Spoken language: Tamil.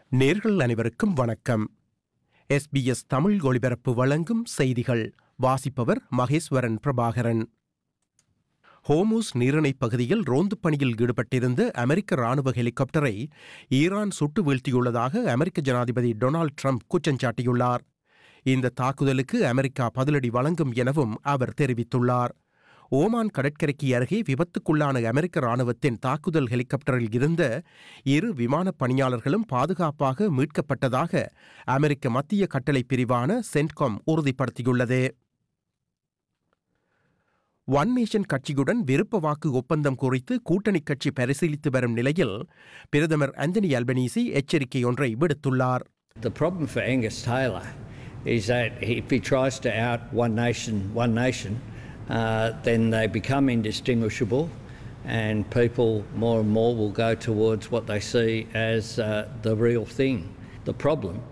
நேர்கள் அனைவருக்கும் வணக்கம் எஸ்பிஎஸ் தமிழ் ஒளிபரப்பு வழங்கும் செய்திகள் வாசிப்பவர் மகேஸ்வரன் பிரபாகரன் ஹோமூஸ் நீரிணைப் பகுதியில் ரோந்துப் பணியில் ஈடுபட்டிருந்த அமெரிக்க ராணுவ ஹெலிகாப்டரை ஈரான் சுட்டு வீழ்த்தியுள்ளதாக அமெரிக்க ஜனாதிபதி டொனால்ட் ட்ரம்ப் குற்றஞ்சாட்டியுள்ளார் இந்த தாக்குதலுக்கு அமெரிக்கா பதிலடி வழங்கும் எனவும் அவர் தெரிவித்துள்ளார் ஓமான் கடற்கரைக்கு அருகே விபத்துக்குள்ளான அமெரிக்க ராணுவத்தின் தாக்குதல் ஹெலிகாப்டரில் இருந்த இரு விமானப் பணியாளர்களும் பாதுகாப்பாக மீட்கப்பட்டதாக அமெரிக்க மத்திய கட்டளை பிரிவான சென்ட்காம் உறுதிப்படுத்தியுள்ளது ஒன் நேஷன் கட்சியுடன் விருப்ப வாக்கு ஒப்பந்தம் குறித்து கூட்டணி கட்சி பரிசீலித்து வரும் நிலையில் பிரதமர் அந்தனி அல்பனீசி எச்சரிக்கை ஒன்றை விடுத்துள்ளார் The problem for Angus Taylor is that if he tries to out one nation, one nation, uh, then they become indistinguishable, and people more and more will go towards what they see as uh, the real thing. The problem